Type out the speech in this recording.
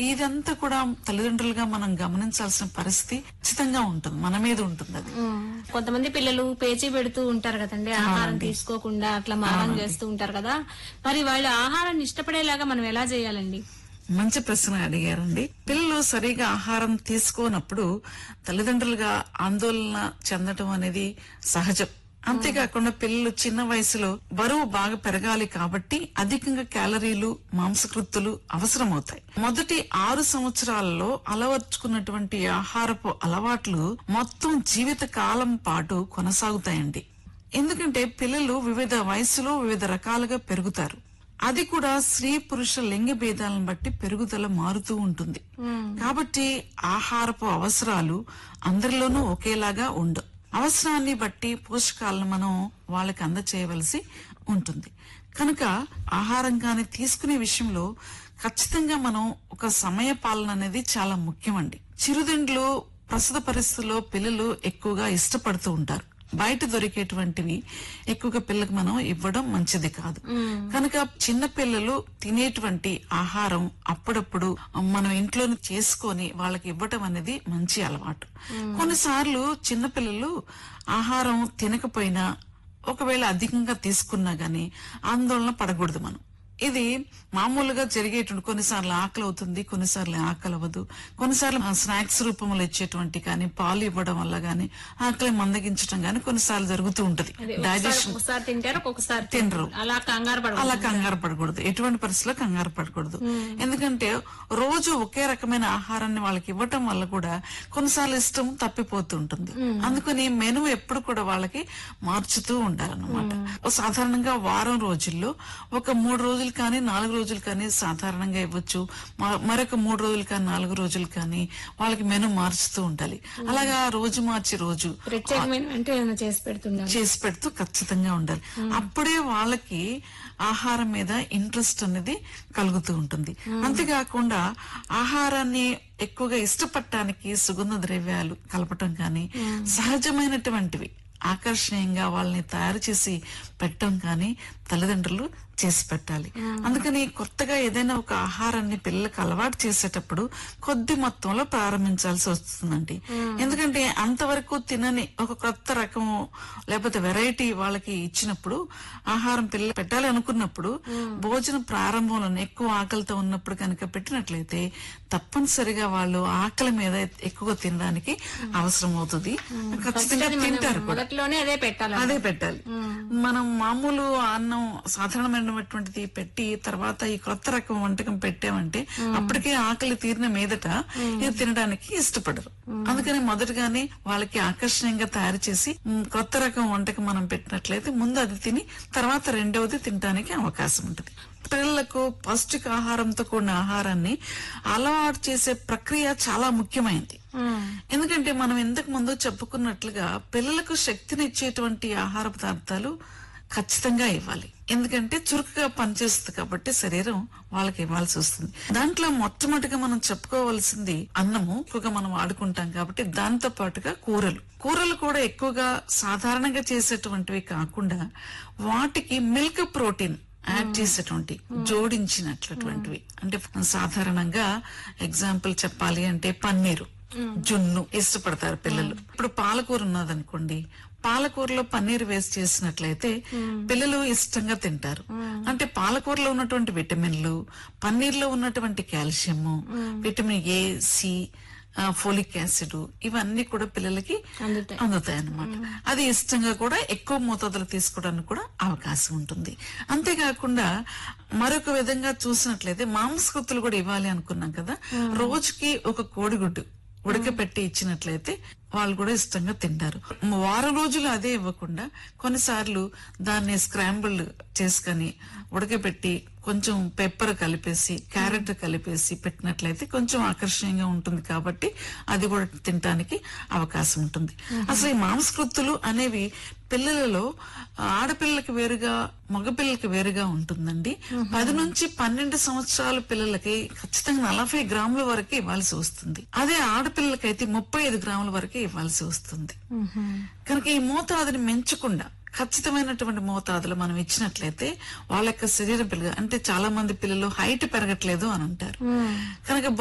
ఇదంతా కూడా తల్లిదండ్రులుగా మనం గమనించాల్సిన పరిస్థితి ఖచ్చితంగా ఉంటుంది మన మీద ఉంటుంది అది ఉమ్. కొంతమంది పిల్లలు పేచీ పెడుతూ ఉంటారు కదండి ఆహారం తీసుకోకుండా అట్లా మారం చేస్తూ ఉంటారు కదా మరి వాళ్ళు ఆహారాన్ని ఇష్టపడేలాగా మనం ఎలా చేయాలండి మంచి ప్రశ్న అడిగారండి పిల్లలు సరిగా ఆహారం తీసుకోనప్పుడు తల్లిదండ్రులుగా ఆందోళన చెందటం అనేది సహజం అంతేకాకుండా పిల్లలు చిన్న వయసులో బరువు బాగా పెరగాలి కాబట్టి అధికంగా క్యాలరీలు మాంసకృత్తులు అవసరమవుతాయి మొదటి ఆరు సంవత్సరాలలో అలవర్చుకున్నటువంటి ఆహారపు అలవాట్లు మొత్తం జీవిత కాలం పాటు కొనసాగుతాయండి ఎందుకంటే పిల్లలు వివిధ వయసులో వివిధ రకాలుగా పెరుగుతారు అది కూడా స్త్రీ పురుష లింగ భేదాలను బట్టి పెరుగుదల మారుతూ ఉంటుంది కాబట్టి ఆహారపు అవసరాలు అందరిలోనూ ఒకేలాగా ఉండవు అవసరాన్ని బట్టి పోషకాలను మనం వాళ్ళకి అందచేయవలసి ఉంటుంది కనుక ఆహారం కానీ తీసుకునే విషయంలో ఖచ్చితంగా మనం ఒక సమయ పాలన అనేది చాలా ముఖ్యమండి చిరుతిండ్లు ప్రస్తుత పరిస్థితుల్లో పిల్లలు ఎక్కువగా ఇష్టపడుతూ ఉంటారు బయట దొరికేటువంటివి ఎక్కువగా పిల్లలకు మనం ఇవ్వడం మంచిది కాదు కనుక చిన్న పిల్లలు తినేటువంటి ఆహారం అప్పుడప్పుడు మనం ఇంట్లోనే చేసుకొని వాళ్ళకి ఇవ్వటం అనేది మంచి అలవాటు కొన్నిసార్లు చిన్న పిల్లలు ఆహారం తినకపోయినా ఒకవేళ అధికంగా తీసుకున్నా గానీ ఆందోళన పడకూడదు మనం ఇది మామూలుగా జరిగేటువంటి కొన్నిసార్లు ఆకలి అవుతుంది కొన్నిసార్లు ఆకలి అవ్వదు కొన్నిసార్లు స్నాక్స్ రూపంలో ఇచ్చేటువంటి కానీ పాలు ఇవ్వడం వల్ల గానీ ఆకలి మందగించడం గానీ కొన్నిసార్లు జరుగుతూ ఉంటది అదే డైజెషన్ ఒకసారి- ఒకసారి తింటారు ఒక్కొక్కసారి తినరు. అలా కంగారు పడకూడదు. అలా కంగారు పడకూడదు ఎటువంటి పరిస్థితిలో కంగారు పడకూడదు ఎందుకంటే రోజు ఒకే రకమైన ఆహారాన్ని వాళ్ళకి ఇవ్వటం వల్ల కూడా కొన్నిసార్లు ఇష్టం తప్పిపోతూ ఉంటుంది అందుకని మెను ఎప్పుడు కూడా వాళ్ళకి మార్చుతూ ఉండాలన్నమాట సాధారణంగా వారం రోజుల్లో ఒక మూడు రోజులు కానీ నాలుగు రోజులు కానీ సాధారణంగా ఇవ్వచ్చు మ- మరొక మూడు రోజులు కానీ నాలుగు రోజులు కానీ వాళ్ళకి మెను మార్చుతూ ఉండాలి అలాగా రోజు మార్చి రోజు ప్రత్యేకమైన అంటే ఏమైనా చేసి పెడుతుండాలి చేసి పెడుతూ ఖచ్చితంగా ఉండాలి అప్పుడే వాళ్ళకి ఆహారం మీద ఇంట్రెస్ట్ అనేది కలుగుతూ ఉంటుంది అంతేకాకుండా ఆహారాన్ని ఎక్కువగా ఇష్టపడటానికి సుగంధ ద్రవ్యాలు కలపటం కానీ సహజమైనటువంటివి ఆకర్షణీయంగా వాళ్ళని తయారు చేసి పెట్టడం కానీ తల్లిదండ్రులు చేసి పెట్టాలి అందుకని కొత్తగా ఏదైనా ఒక ఆహారాన్ని పిల్లలకు అలవాటు చేసేటప్పుడు కొద్ది మొత్తంలో ప్రారంభించాల్సి వస్తుందండి ఎందుకంటే అంతవరకు తినని ఒక కొత్త రకము లేకపోతే వెరైటీ వాళ్ళకి ఇచ్చినప్పుడు ఆహారం పిల్లలు పెట్టాలి అనుకున్నప్పుడు భోజనం ప్రారంభంలో ఎక్కువ ఆకలితో ఉన్నప్పుడు కనుక పెట్టినట్లయితే తప్పనిసరిగా వాళ్ళు ఆకలి మీద ఎక్కువగా తినడానికి అవసరం అవుతుంది ఖచ్చితంగా అది మనం తింటారు కూడా మొదట్లోనే అదే పెట్టాలి అదే పెట్టాలి మనం మామూలు అన్నం సాధారణమైనటువంటిది పెట్టి తర్వాత ఈ కొత్త రకం వంటకం పెట్టామంటే అప్పటికే ఆకలి తీరిన మీదట ఇది తినడానికి ఇష్టపడరు అందుకని మొదటగానే వాళ్ళకి ఆకర్షణీయంగా తయారు చేసి మ్, కొత్త రకం వంటకం మనం పెట్టినట్లయితే ముందు అది తిని తర్వాత రెండవది తినడానికి అవకాశం ఉంటుంది పిల్లలకు పౌష్టిక ఆహారంతో కూడిన ఆహారాన్ని అలవాటు చేసే ప్రక్రియ చాలా ముఖ్యమైనది ఎందుకంటే మనం ఇంతకు ముందు చెప్పుకున్నట్లుగా పిల్లలకు శక్తినిచ్చేటువంటి ఆహార పదార్థాలు ఖచ్చితంగా ఇవ్వాలి ఎందుకంటే చురుకుగా పనిచేస్తుంది కాబట్టి శరీరం వాళ్ళకి ఇవ్వాల్సి వస్తుంది దాంట్లో మొట్టమొదటిగా మనం చెప్పుకోవాల్సింది అన్నము ఎక్కువగా మనం వాడుకుంటాం కాబట్టి దాంతో పాటుగా కూరలు కూరలు కూడా ఎక్కువగా సాధారణంగా చేసేటువంటివి కాకుండా వాటికి మిల్క్ ప్రోటీన్ యాడ్ చేసేటువంటి జోడించినట్లటువంటివి అంటే సాధారణంగా ఎగ్జాంపుల్ చెప్పాలి అంటే పన్నీరు జున్ను ఇష్టపడతారు పిల్లలు ఇప్పుడు పాలకూర ఉన్నదనుకోండి పాలకూరలో పన్నీర్ వేసి చేసినట్లయితే పిల్లలు ఇష్టంగా తింటారు అంటే పాలకూరలో ఉన్నటువంటి విటమిన్లు పన్నీర్లో ఉన్నటువంటి calcium vitamin A C folic acid ఇవన్నీ కూడా పిల్లలకి అందుతాయి. అందుతాయి అన్నమాట అది ఇష్టంగా కూడా ఎక్కువ మోతాదులో తీసుకోవడానికి కూడా అవకాశం ఉంటుంది అంతేకాకుండా మరొక విధంగా చూసినట్లయితే మాంసకృతులు కూడా ఇవ్వాలి అనుకున్నాం కదా రోజుకి ఒక కోడిగుడ్డు ఉడకపెట్టి ఇచ్చినట్లయితే వాళ్ళు కూడా ఇష్టంగా తింటారు వారం రోజులు అదే ఇవ్వకుండా కొన్నిసార్లు దాన్ని స్క్రాంబుల్ చేసుకొని ఉడకబెట్టి కొంచెం పెప్పర్ కలిపేసి క్యారెట్ కలిపేసి పెట్టినట్లయితే కొంచెం ఆకర్షణీయంగా ఉంటుంది కాబట్టి అది కూడా తినడానికి అవకాశం ఉంటుంది అసలు ఈ మాంసకృత్తులు అనేవి పిల్లలలో ఆడపిల్లలకి వేరుగా మగపిల్లలకి వేరుగా ఉంటుందండి పది నుంచి పన్నెండు సంవత్సరాల పిల్లలకి ఖచ్చితంగా నలభై గ్రాముల వరకు ఇవ్వాల్సి వస్తుంది అదే ఆడపిల్లలకైతే ముప్పై ఐదు గ్రాముల వరకు ఇవ్వాల్సి వస్తుంది కనుక ఈ మోతాదుని పెంచకుండా ఖచ్చితమైనటువంటి మోతాదులు మనం ఇచ్చినట్లయితే వాళ్ళ యొక్క శరీర పిల్లలు అంటే చాలా మంది పిల్లలు హైట్ పెరగట్లేదు అని అంటారు కనుక